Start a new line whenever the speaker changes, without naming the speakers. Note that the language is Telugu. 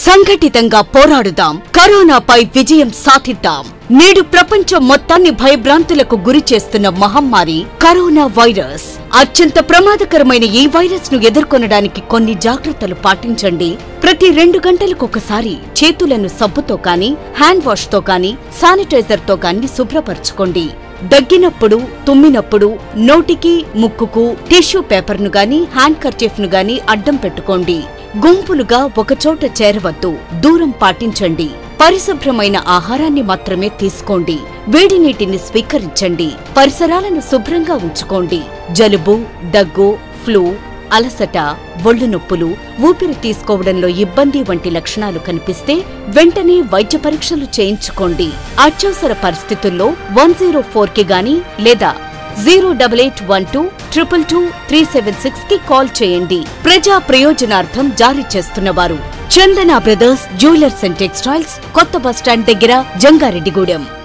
సంఘటితంగా పోరాడుదాం కరోనాపై విజయం సాధిద్దాం నేడు ప్రపంచం మొత్తాన్ని భయభ్రాంతులకు గురి చేస్తున్న మహమ్మారి కరోనా వైరస్ అత్యంత ప్రమాదకరమైన ఈ వైరస్ ను ఎదుర్కొనడానికి కొన్ని జాగ్రత్తలు పాటించండి ప్రతి రెండు గంటలకొకసారి చేతులను సబ్బుతో కాని హ్యాండ్ వాష్ తో కాని శానిటైజర్ తో కాని శుభ్రపరచుకోండి దగ్గినప్పుడు తుమ్మినప్పుడు నోటికి ముక్కుకు టిష్యూ పేపర్ను గాని హ్యాండ్ కర్చీఫ్ ను గాని అడ్డం పెట్టుకోండి గుంపులుగా ఒకచోట చేరవద్దు దూరం పాటించండి పరిశుభ్రమైన ఆహారాన్ని మాత్రమే తీసుకోండి వేడి నీటిని స్వీకరించండి పరిసరాలను శుభ్రంగా ఉంచుకోండి జలుబు దగ్గు ఫ్లూ అలసట ఒళ్ళు నొప్పులు ఊపిరి తీసుకోవడంలో ఇబ్బంది వంటి లక్షణాలు కనిపిస్తే వెంటనే వైద్య పరీక్షలు చేయించుకోండి అత్యవసర పరిస్థితుల్లో వన్ జీరో ఫోర్ కి గాని లేదా zero double eight one two triple two three seven six కి కాల్ చేయండి ప్రజా ప్రయోజనార్థం జారీ చేస్తున్నవారు Chandana brothers jewellers and textiles కొత్త బస్టాండ్ దగ్గర జంగారెడ్డిగూడెం